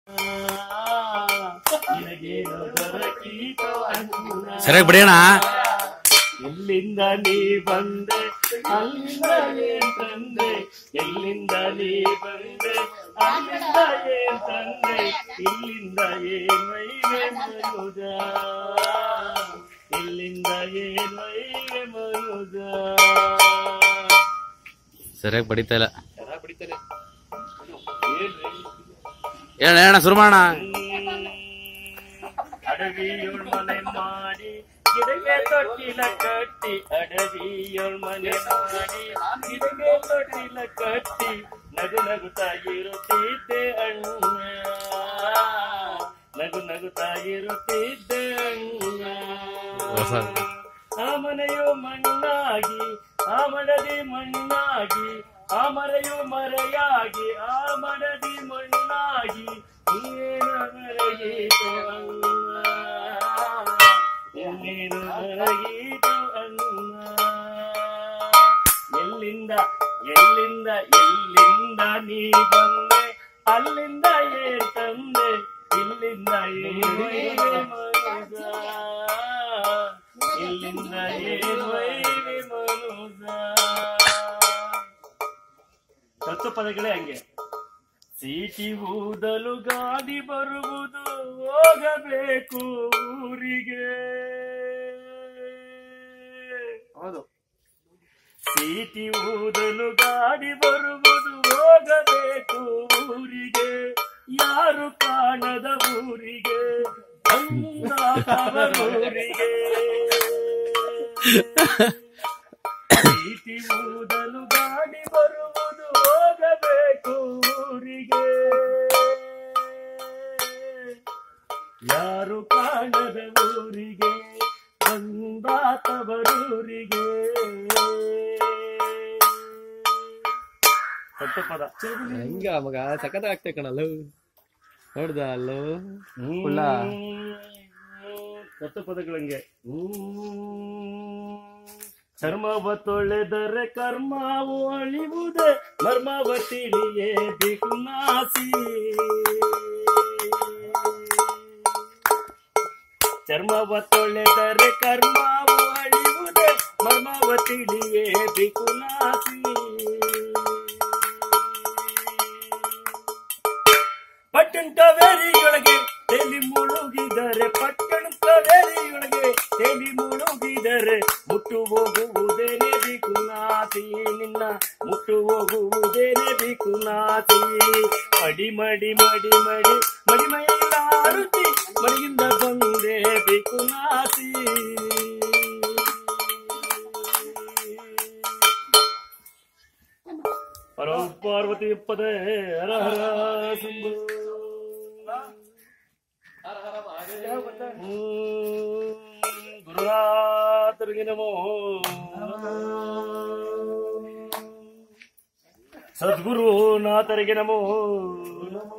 ನಿನಗೇನು ದೊರಕೀತೋ ಅನ್ನ ಸರಿಯಾಗಿ ಬಡಿಯೋಣ ಎಲ್ಲಿಂದ ನೀ ಬಂದೆ ಅಲ್ಲಿಂದ ಏನ್ ತಂದೆ ಎಲ್ಲಿಂದ ನೀ ಬಂದೆ ಅಲ್ಲಿಂದ ಏನ್ ತಂದೆ ಇಲ್ಲಿಂದ ಏನ್ ವೈವೆ ಮನುಜ ಇಲ್ಲಿಂದ ಏನ್ ವೈವೆ ಮನುಜ ಸರಿಯಾಗಿ ಬಡಿತಾ ಇಲ್ಲ ಯಾರ ಬಿಡ್ತಾರೆ ಏನ್ರಿ ಹೇಳ ಹೇಳ ಶುರು ಮಾಡೋಣ ಅಡವಿಯೊಳ್ ಮನೆ ಮಾಡಿ ಗಿಡಗೆ ತೊಟ್ಟಿಲ ಕಟ್ಟಿ ಅಡವಿಯೊಳ್ ಮನೆ ಮಾಡಿ ಗಿಡಗೆ ತೊಟ್ಟಿಲ ಕಟ್ಟಿ ನಗು ನಗುತ್ತಾ ಇರುತ್ತಿದ್ದೆ ಅಣ್ಣ ನಗು ನಗುತ್ತಾ ಇರುತ್ತಿದ್ದೆ ಹೊಸ. ಅಣ್ಣ ಆ ಮನೆಯು ಮಣ್ಣಾಗಿ ಆ ಮಡದಿ ಮಣ್ಣಾಗಿ ಆ ಮರೆಯು ಮರೆಯಾಗಿ ಆ ಮಡದಿ ಮಣ್ಣಾಗಿ ನೀನು ಮರೆಯಿತು ಅಣ್ಣ ನೀನು ಮರೆಯಿತು ಅಣ್ಣ ಎಲ್ಲಿಂದ ಎಲ್ಲಿಂದ ಎಲ್ಲಿಂದ ನೀ ಬಂದೆ ಅಲ್ಲಿಂದ ಏನ್ ತಂದೆ ಇಲ್ಲಿಂದ ಏನು ವೈವೆ ಮನುಜ ಇಲ್ಲಿಂದ ಏನು ವೈವೆ ಮನುಜ ತತ್ವ ಪದಗಳೇ ಹಂಗೆ ಸೀಟಿ ಊದಲು ಗಾಡಿ ಬರುವುದು ಹೋಗಬೇಕು ಊರಿಗೆ ಹೌದು ಸೀಟಿ ಊದಲು ಗಾಡಿ ಬರುವುದು ಹೋಗಬೇಕು ಊರಿಗೆ ಯಾರು ಕಾಣದ ಊರಿಗೆ ಊರಿಗೆ ಸೀಟಿ ಊದಲು ಗಾಡಿ ಬರುವುದು ಹೋಗಬೇಕು ಊರಿಗೆ ಯಾರು ಕಾಣದ ಊರಿಗೆ ಬಂದಾತವರೂರಿಗೆ ಸತ್ಯ ಪದ ಹೆಂಗ ಮಗ ಸಖತ್ ಆಗ್ತೇ ಕಣಲ್ಲ ನೋಡ್ದ ಅಲ್ಲೋ ಕುಳ್ಳ ಸತ್ಯ ಪದಗಳಂಗೆ ಚರ್ಮವ ತೊಳೆದರೆ ಕರ್ಮವು ಅಳಿವುದೇ ಮರ್ಮವ ತಿಳಿಯೇ ಬೇಕು ನಾಸಿ ಚರ್ಮವ ತೊಳೆದರೆ ಕರ್ಮವು ಅಳಿವುದೇ ಮರ್ಮವ ತಿಳಿಯೇ ಬೇಕು ನಾಸಿ ಪಟ್ಟಣ ಕಾವೇರಿಯೊಳಗೆ ತೇಲಿ ಮುಳುಗಿದರೆ ಪಟ್ಟಣ ಕಾವೇರಿಯೊಳಗೆ ತೇಲಿ ಮುಳುಗಿದರೆ ಮುಟ್ಟು ಹೋಗುವುದೇನೆ ಬಿಕುನಾತಿ ನಿನ್ನ ಮುಟ್ಟು ಹೋಗುವುದೇನೆ ಬಿಕುನಾತಿ ಮಡಿ ಮಡಿ ಮಡಿ ಮಡಿ ಮಡಿ ಮೈಲಾರುತಿ ಮಡಿಯಿಂದ ಬಂದೆ ಬಿಕುನಾತಿ ಪರಂ ಪಾರ್ವತಿ ಪದೇ ಹರ ಹರ ಶಂಭೋ ಹ್ಮ್, ಗುರುನಾಥರಿಗೆ ನಮೋ ಸದ್ಗುರುನಾಥರಿಗೆ ನಮೋ ನಮೋ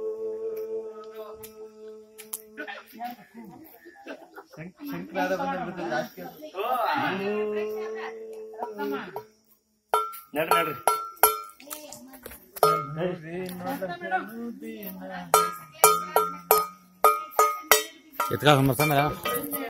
ನಡ್ರಿ ನಡ್ರಿ ಎತ್ಕ ಸಮಸ್ಯೆ